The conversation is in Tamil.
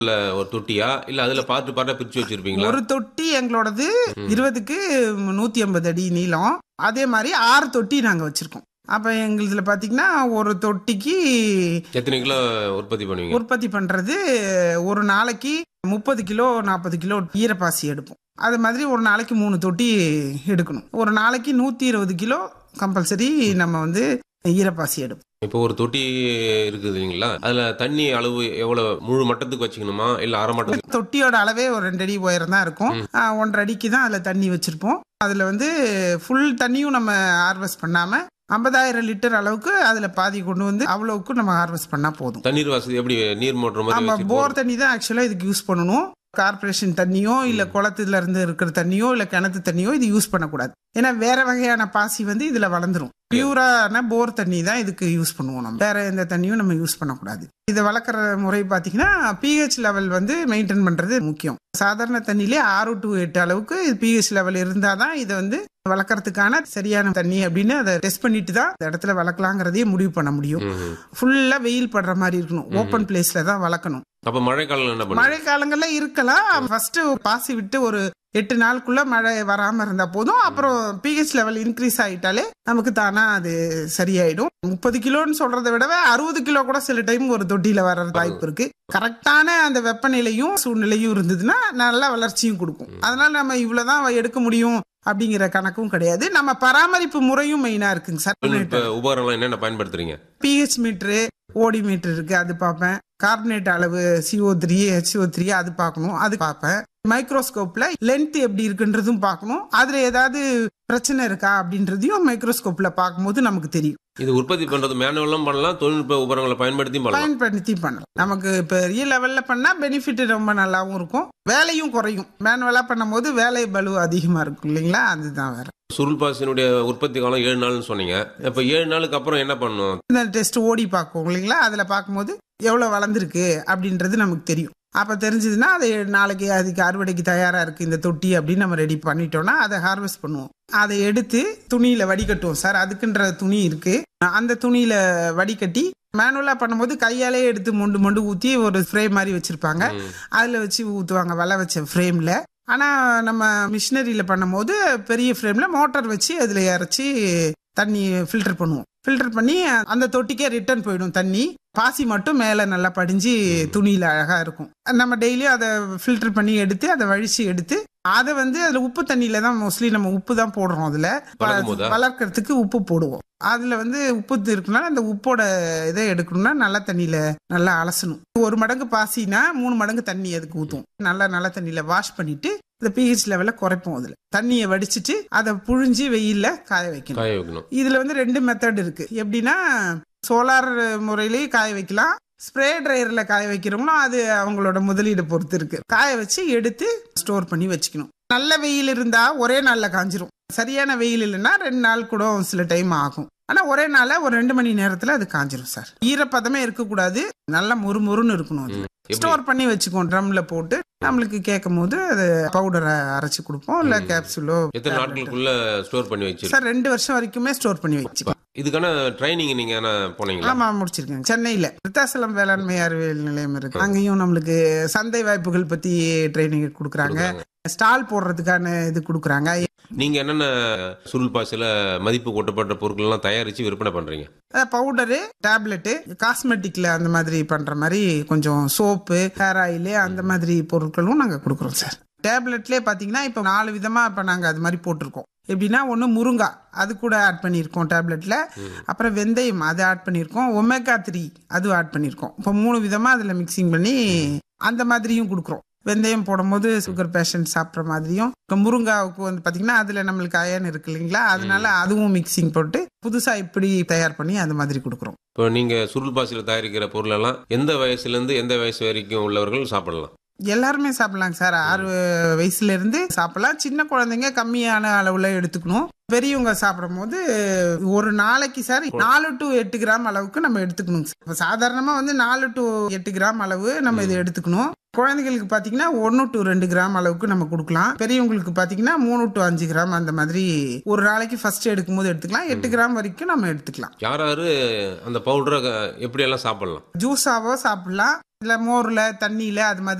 இல்ல ஒரு தொட்டியா இல்ல அதுல பார்த்து பார்த்தா பிரிச்சு வச்சிருப்பீங்களா ஒரு தொட்டி எங்களோடது இருபதுக்கு நூத்தி ஐம்பது அடி நீளம் அதே மாதிரி ஆறு தொட்டி நாங்க வச்சிருக்கோம் அப்ப எங்களுதுல பாத்தீங்கன்னா ஒரு தொட்டிக்கு எத்தனை கிலோ உற்பத்தி பண்ணுவீங்க உற்பத்தி பண்றது ஒரு நாளைக்கு முப்பது கிலோ நாற்பது கிலோ ஈரப்பாசி எடுப்போம் அது மாதிரி ஒரு நாளைக்கு மூணு தொட்டி எடுக்கணும் ஒரு நாளைக்கு நூத்தி இருபது கிலோ கம்பல்சரி நம்ம வந்து ஈரப்பாசி எடுப்போம் இப்போ ஒரு தொட்டி இருக்குது இல்லைங்களா அதுல தண்ணி அளவு எவ்வளவு முழு மட்டத்துக்கு வச்சுக்கணுமா இல்ல அரை மட்டத்துக்கு தொட்டியோட அளவே ஒரு ரெண்டு அடி உயரம் தான் இருக்கும் ஆ, ஒன்றரை அடிக்கு தான் அதுல தண்ணி வச்சிருப்போம் அதுல வந்து ஃபுல் தண்ணியும் நம்ம ஹார்வெஸ்ட் பண்ணாம ஐம்பதாயிரம் லிட்டர் அளவுக்கு அதுல பாதி கொண்டு வந்து அவ்வளவுக்கு நம்ம ஹார்வெஸ்ட் பண்ணா போதும் தண்ணீர் வசதி எப்படி நீர் மோட்டர் மாதிரி ஆமா வச்சு போர் தண்ணி தான் ஆக்சுவலா இதுக்கு யூஸ் பண்ணணும் கார்பரேஷன் தண்ணியோ இல்ல குளத்துல இருந்து இருக்கிற தண்ணியோ இல்ல கிணத்து தண்ணியோ இது யூஸ் பண்ணக்கூடாது ஏன்னா வேற வகையான பாசி வந்து இதுல வளர்ந்துரும் பியூரான போர் தண்ணி தான் இதுக்கு யூஸ் பண்ணுவோம் நம்ம வேற எந்த தண்ணியும் நம்ம யூஸ் பண்ணக்கூடாது இதை வளர்க்குற முறை பாத்தீங்கன்னா பிஹெச் லெவல் வந்து மெயின்டைன் பண்றது முக்கியம் சாதாரண தண்ணியிலே ஆறு டு எட்டு அளவுக்கு பிஹெச் லெவல் இருந்தாதான் இதை வந்து வளர்க்கறதுக்கான சரியான தண்ணி அப்படின்னு அதை டெஸ்ட் பண்ணிட்டு தான் இந்த இடத்துல வளர்க்கலாங்கிறதையே முடிவு பண்ண முடியும் ம்ஹும். ஃபுல்லா வெயில் படுற மாதிரி இருக்கணும் ஓப்பன் பிளேஸ்ல தான் வளர்க்கணும் அப்ப மழை காலம் என்ன பண்ணுங்க மழை காலங்கள்ல இருக்கலாம் ஃபர்ஸ்ட் பாசி விட்டு ஒரு எட்டு நாளுக்குள்ள மழை வராம இருந்தா போதும் அப்புறம் பிஹெச் லெவல் இன்க்ரீஸ் ஆயிட்டாலே நமக்கு தானா அது சரியாயிடும் முப்பது கிலோன்னு சொல்றதை விடவே அறுபது கிலோ கூட சில டைம் ஒரு தொட்டியில வர வாய்ப்பு இருக்கு கரெக்டான அந்த வெப்பநிலையும் சூழ்நிலையும் இருந்ததுன்னா நல்ல வளர்ச்சியும் கொடுக்கும் அதனால நம்ம இவ்வளவுதான் எடுக்க முடியும் அப்படிங்கிற கணக்கும் கிடையாது நம்ம பராமரிப்பு முறையும் மெயினா இருக்குங்க சார் இப்ப உபகரணம் என்னென்ன பயன்படுத்துறீங்க பிஹெச் மீட்ரு ஓடி மீட்டர் இருக்கு அது பார்ப்பேன் கார்பனேட் அளவு CO3 த்ரீ ஹெச்ஓ த்ரீ அது பார்க்கணும் அது பார்ப்பேன் மைக்ரோஸ்கோப்ல லென்த் எப்படி இருக்குன்றதும் பார்க்கணும் அதுல ஏதாவது பிரச்சனை இருக்கா அப்படின்றதையும் மைக்ரோஸ்கோப்ல பார்க்கும்போது நமக்கு தெரியும் இது உற்பத்தி பண்றது மேனுவலும் பண்ணலாம் தொழில்நுட்ப உபகரணங்களை பயன்படுத்தி பண்ணலாம் பயன்படுத்தி பண்ணலாம் நமக்கு பெரிய லெவல்ல பண்ணா பெனிஃபிட் ரொம்ப நல்லாவும் இருக்கும் வேலையும் குறையும் மேனுவலா பண்ணும்போது வேலை பலு அதிகமா இருக்கும் இல்லைங்களா அதுதான் வேற சுருள் பாசினுடைய உற்பத்தி காலம் ஏழு நாள்னு சொன்னீங்க இப்ப ஏழு நாளுக்கு அப்புறம் என்ன பண்ணணும் இந்த டெஸ்ட் ஓடி பார்க்கும் இல்லைங்களா அதுல பார்க்கும்போது எவ்வளவு வளர்ந்துருக்கு அப்படின்றது நமக்கு தெரியும் அப்ப தெரிஞ்சதுன்னா அது நாளைக்கு அதுக்கு அறுவடைக்கு தயாரா இருக்கு இந்த தொட்டி அப்படின்னு நம்ம ரெடி பண்ணிட்டோம்னா அதை ஹார்வெஸ்ட் பண்ணுவோம் அதை எடுத்து துணியில வடிகட்டுவோம் சார் அதுக்குன்ற துணி இருக்கு அந்த துணியில வடிகட்டி மேனுவலா பண்ணும்போது கையாலே எடுத்து மொண்டு மொண்டு ஊத்தி ஒரு ஸ்ப்ரே மாதிரி வச்சிருப்பாங்க ம். அதுல வச்சு ஊத்துவாங்க வலை வச்ச ஃப்ரேம்ல ஆனா நம்ம மிஷினரியில பண்ணும்போது பெரிய ஃப்ரேம்ல மோட்டார் வச்சு அதுல இறச்சி தண்ணி ஃபில்டர் பண்ணுவோம் ஃபில்டர் பண்ணி அந்த தொட்டிக்கே ரிட்டர்ன் போயிடும் தண்ணி பாசி மட்டும் மேல நல்லா படிஞ்சு துணியில அழகா இருக்கும் நம்ம டெய்லியும் அதை ஃபில்டர் பண்ணி எடுத்து அதை வழிச்சு எடுத்து அதை வந்து அதுல உப்பு தண்ணியில தான் மோஸ்ட்லி நம்ம உப்பு தான் போடுறோம் அதுல வளர்க்கும் போதா? வளர்க்கறதுக்கு உப்பு போடுவோம் அதுல வந்து உப்பு இருக்குன்னா அந்த உப்போட இதை எடுக்கணும்னா நல்ல தண்ணியில நல்லா அலசணும் ஒரு மடங்கு பாசினா மூணு மடங்கு தண்ணி அதுக்கு ஊத்துவோம் நல்லா நல்ல தண்ணியில வாஷ் பண்ணிட்டு இந்த பிஹெச் லெவல குறைப்போம் அதுல தண்ணியை வடிச்சிட்டு அதை புழிஞ்சு வெயில்ல காய வைக்கணும் காய வைக்கணும் இதுல வந்து ரெண்டு மெத்தட் இருக்கு எப்படின்னா சோலார் முறையிலேயே காய வைக்கலாம் ஸ்ப்ரே ட்ரையர்ல காய வைக்கிறவங்களும் அது அவங்களோட முதலீடு பொறுத்து இருக்கு காய வச்சு எடுத்து ஸ்டோர் பண்ணி வச்சுக்கணும் நல்ல வெயில் இருந்தா ஒரே நாள்ல காஞ்சிரும் சரியான வெயில் இல்லைன்னா ரெண்டு நாள் கூட சில டைம் ஆகும் ஆனா ஒரே நாள்ல ஒரு ரெண்டு மணி நேரத்துல அது காஞ்சிரும் சார் ஈரப்பதமே இருக்கக்கூடாது நல்லா முறுமுறுன்னு இருக்கணும் அது எப்படி? ஸ்டோர் பண்ணி வச்சுக்கோம் ட்ரம்ல போட்டு நம்மளுக்கு கேட்கும் போது அது பவுடரை அரைச்சு கொடுப்போம் இல்ல கேப்சூலோ எத்தனை நாட்களுக்குள்ள ஸ்டோர் பண்ணி வச்சிருக்கீங்க சார் ரெண்டு வருஷம் வரைக்குமே ஸ்டோர் பண்ணி வச்சுக்கலாம் இதுக்கான ட்ரைனிங் நீங்க என்ன போனீங்களா ஆமா முடிச்சிருக்கேன் சென்னையில விருத்தாசலம் வேளாண்மை அறிவியல் நிலையம் இருக்கு அங்கேயும் நம்மளுக்கு சந்தை வாய்ப்புகள் பத்தி ட்ரைனிங் கொடுக்குறாங்க ஸ்டால் போடுறதுக்கான இது கொடுக்குறாங்க நீங்க என்னென்ன சுருள் பாசில மதிப்பு கூட்டப்பட்ட பொருட்கள் எல்லாம் தயாரிச்சு விற்பனை பண்றீங்க பவுடரு டேப்லெட்டு காஸ்மெட்டிக்ல அந்த மாதிரி பண்ற மாதிரி கொஞ்சம் சோப்பு ஹேர் ஆயில் அந்த மாதிரி பொருட்களும் நாங்க கொடுக்குறோம் சார் டேப்லெட்லேயே பார்த்தீங்கன்னா இப்போ நாலு விதமா இப்போ நாங்க அது மாதிரி போட்டிருக்கோம் எப்படின்னா ஒன்று முருங்கா அது கூட ஆட் பண்ணியிருக்கோம் டேப்லெட்ல அப்புறம் வெந்தயம் அது ஆட் பண்ணியிருக்கோம் ஒமேகா த்ரீ அதுவும் ஆட் பண்ணியிருக்கோம் இப்போ மூணு விதமா அதில் மிக்சிங் பண்ணி அந்த மாதிரியும் கொடுக்குறோம் வெந்தயம் போடும்போது சுகர் பேஷண்ட் சாப்பிட்ற மாதிரியும் இப்போ முருங்காவுக்கு வந்து பார்த்தீங்கன்னா அதில் நம்மளுக்கு அயன் இருக்கு இல்லைங்களா அதனால அதுவும் மிக்சிங் போட்டு புதுசாக இப்படி தயார் பண்ணி அந்த மாதிரி கொடுக்குறோம் இப்போ நீங்க சுருள் பாசில தயாரிக்கிற பொருள் எல்லாம் எந்த வயசுல இருந்து எந்த வயசு வரைக்கும் உள்ளவர்கள் சாப்பிடலாம் எல்லாருமே சாப்பிடலாங்க சார் ஆறு வயசுல இருந்து சாப்பிடலாம் சின்ன குழந்தைங்க கம்மியான அளவுல எடுத்துக்கணும் பெரியவங்க சாப்பிடும் போது ஒரு நாளைக்கு சார் நாலு டு எட்டு கிராம் அளவுக்கு நம்ம எடுத்துக்கணும் சார் இப்ப சாதாரணமா வந்து நாலு டு எட்டு கிராம் அளவு நம்ம இதை எடுத்துக்கணும் குழந்தைகளுக்கு பாத்தீங்கன்னா ஒன்னு டு ரெண்டு கிராம் அளவுக்கு நம்ம கொடுக்கலாம் பெரியவங்களுக்கு பாத்தீங்கன்னா மூணு டு அஞ்சு கிராம் அந்த மாதிரி ஒரு நாளைக்கு ஃபர்ஸ்ட் எடுக்கும் போது எடுத்துக்கலாம் எட்டு கிராம் வரைக்கும் நம்ம எடுத்துக்கலாம் யார் யாரு அந்த பவுடரை எப்படி எல்லாம் சாப்பிடலாம் ஜூஸாவோ சாப்பிடலாம் இல்ல மோர்ல தண்ணியில அது மாதிரி